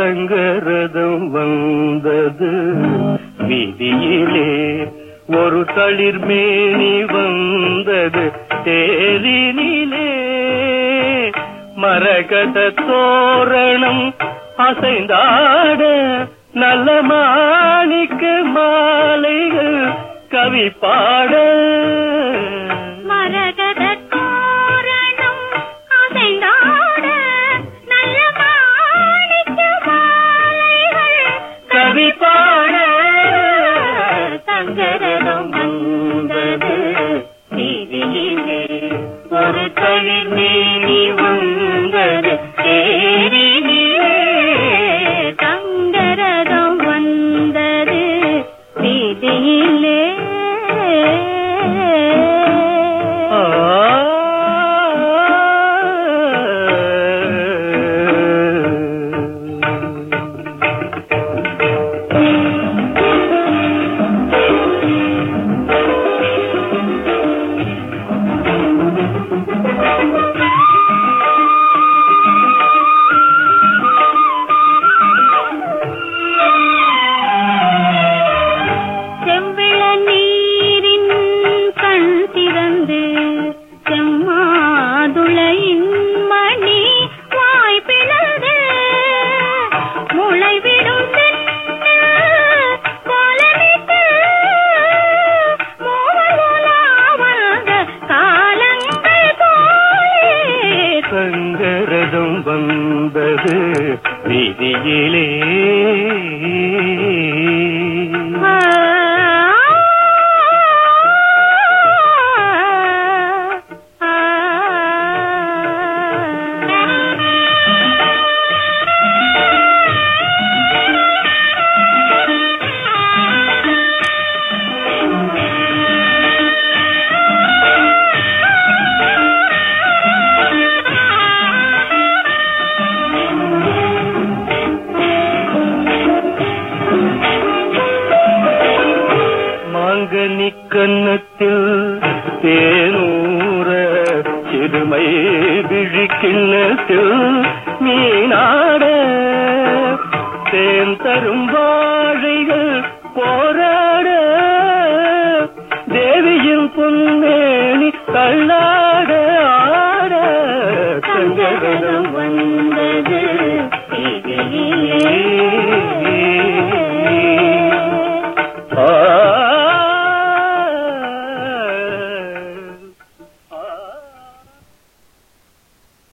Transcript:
தங்கரதம் வந்தது வீதியிலே ஒரு தளிர் மேனி வந்தது தேரினிலே மரகத தோரணம் அசைந்தாட நல்ல மாணிக்க மாலைகள் கவி பாட மரகத தோரணம் அசைந்தாட நல்ல மாணிக்க மாலைகள் கவி பாட தங்கரதம் வந்தது வீதியிலே ஒரு தளிர் மேனி வந்தது தேரினிலே தங்கரதம் வந்தது வீதியிலே ஆ செம்பிள நீரின் கண் திறந்து செம்மாதுளையின் மணி வாய் பிளந்து முளைவிடும் தென்னல் கோலமிட்டு மோகலாவந்த காலங்கள் போலே சங்கரதம் வந்தது வீதியிலே மாங்கனி கன்னத்தில் தேனூர சிறுமை விழிக்கிண்ணத்தில் மீனாட தேன் தரும்